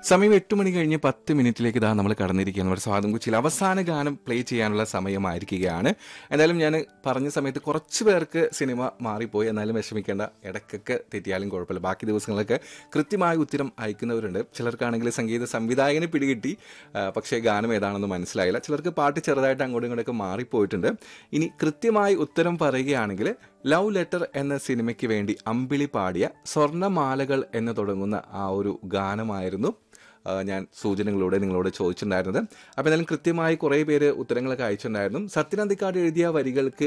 സമയം എട്ട് മണി കഴിഞ്ഞ് പത്ത് മിനിറ്റിലേക്ക് ഇതാ നമ്മൾ കടന്നിരിക്കുകയാണ് നമ്മുടെ സ്വാതം കൊച്ചിയിൽ അവസാന ഗാനം പ്ലേ ചെയ്യാനുള്ള സമയമായിരിക്കുകയാണ് എന്തായാലും ഞാൻ പറഞ്ഞ സമയത്ത് കുറച്ച് പേർക്ക് സിനിമ മാറിപ്പോയി എന്നാലും വിഷമിക്കേണ്ട ഇടയ്ക്കൊക്കെ തെറ്റിയാലും കുഴപ്പമില്ല ബാക്കി ദിവസങ്ങളൊക്കെ കൃത്യമായ ഉത്തരം അയക്കുന്നവരുണ്ട് ചിലർക്കാണെങ്കിൽ സംഗീത സംവിധായകനെ പിടികിട്ടി ആ, പക്ഷേ ഗാനം ഏതാണെന്ന് മനസ്സിലായില്ല ചിലർക്ക് പാട്ട് ചെറുതായിട്ട് അങ്ങോട്ടും ഇങ്ങോട്ടൊക്കെ മാറിപ്പോയിട്ടുണ്ട് ഇനി കൃത്യമായി ഉത്തരം പറയുകയാണെങ്കിൽ ലവ് ലെറ്റർ എന്ന സിനിമയ്ക്ക് വേണ്ടി അമ്പിളി പാടിയ സ്വർണ്ണമാലകൾ എന്ന് തുടങ്ങുന്ന ആ ഒരു ഗാനമായിരുന്നു ആ, ഞാൻ സൂചനകളോടെ നിങ്ങളോട് ചോദിച്ചിട്ടുണ്ടായിരുന്നത് അപ്പോൾ എന്തായാലും കൃത്യമായി കുറേ പേര് ഉത്തരങ്ങളൊക്കെ അയച്ചിട്ടുണ്ടായിരുന്നു സത്യനന്ദിക്കാട് എഴുതിയ വരികൾക്ക്